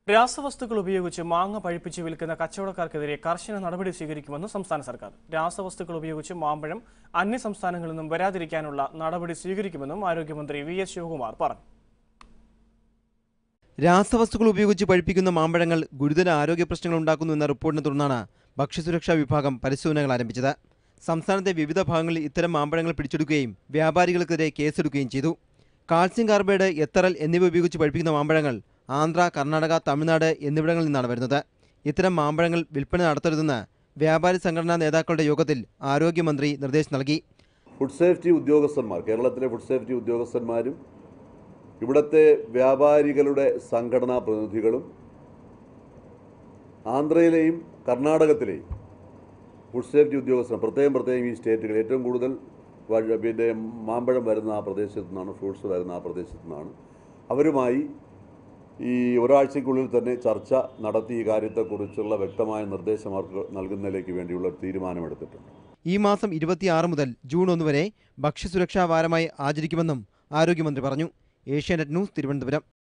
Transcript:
രാസവസ്തുക്കൾ ഉപയോഗിച്ച് മാങ്ങ പഴുപ്പിച്ച് വിൽക്കുന്ന കച്ചവടക്കാർക്കെതിരെ കർശന നടപടി സ്വീകരിക്കുമെന്ന് സംസ്ഥാന സർക്കാർ രാസവസ്തുക്കൾ ഉപയോഗിച്ച് മാമ്പഴം അന്യ സംസ്ഥാനങ്ങളിൽ നിന്നും വരാതിരിക്കാനുള്ള നടപടി സ്വീകരിക്കുമെന്നും ആരോഗ്യമന്ത്രി വി എസ് ശിവകുമാർ പറഞ്ഞു രാസവസ്തുക്കൾ ഉപയോഗിച്ച് പഴിപ്പിക്കുന്ന മാമ്പഴങ്ങൾ ഗുരുതര ആരോഗ്യ പ്രശ്നങ്ങൾ ഉണ്ടാക്കുന്നു എന്ന റിപ്പോർട്ടിനെ തുടർന്നാണ് ഭക്ഷ്യസുരക്ഷാ വിഭാഗം പരിശോധനകൾ ആരംഭിച്ചത് സംസ്ഥാനത്തെ വിവിധ ഭാഗങ്ങളിൽ ഇത്തരം മാമ്പഴങ്ങൾ പിടിച്ചെടുക്കുകയും വ്യാപാരികൾക്കെതിരെ കേസെടുക്കുകയും ചെയ്തു കാൽസ്യം കാർബൈഡ് എത്തറൽ എന്നിവ ഉപയോഗിച്ച് പഴിപ്പിക്കുന്ന മാമ്പഴങ്ങൾ ആന്ധ്ര കർണാടക തമിഴ്നാട് എന്നിവിടങ്ങളിൽ നിന്നാണ് വരുന്നത് ഇത്തരം മാമ്പഴങ്ങൾ വിൽപ്പന നടത്തരുതെന്ന് വ്യാപാരി സംഘടനാ നേതാക്കളുടെ യോഗത്തിൽ ആരോഗ്യമന്ത്രി നിർദ്ദേശം നൽകി ഫുഡ് സേഫ്റ്റി ഉദ്യോഗസ്ഥന്മാർ കേരളത്തിലെ ഫുഡ് സേഫ്റ്റി ഉദ്യോഗസ്ഥന്മാരും ഇവിടുത്തെ വ്യാപാരികളുടെ സംഘടനാ പ്രതിനിധികളും ആന്ധ്രയിലെയും കർണാടകത്തിലെയും ഫുഡ് സേഫ്റ്റി ഉദ്യോഗസ്ഥർ പ്രത്യേകം പ്രത്യേകം ഈ സ്റ്റേറ്റുകൾ ഏറ്റവും കൂടുതൽ വഴ- പിന്നെ മാമ്പഴം വരുന്ന ആ പ്രദേശത്തു നിന്നാണ് ഫ്രൂട്ട്സ് വരുന്ന ആ പ്രദേശത്തു നിന്നാണ് അവരുമായി ഈ ഒരാഴ്ചയ്ക്കുള്ളിൽ തന്നെ ചർച്ച നടത്തി ഈ കാര്യത്തെക്കുറിച്ചുള്ള വ്യക്തമായ നിർദ്ദേശം അവർക്ക് നൽകുന്നതിലേക്ക് വേണ്ടിയുള്ള ഒരു തീരുമാനമെടുത്തിട്ടുണ്ട് ഈ മാസം ഇരുപത്തിയാറ് മുതൽ ജൂൺ ഒന്ന് വരെ ഭക്ഷ്യസുരക്ഷാ വാരമായി ആചരിക്കുമെന്നും ആരോഗ്യമന്ത്രി പറഞ്ഞു ഏഷ്യാനെറ്റ് ന്യൂസ് തിരുവനന്തപുരം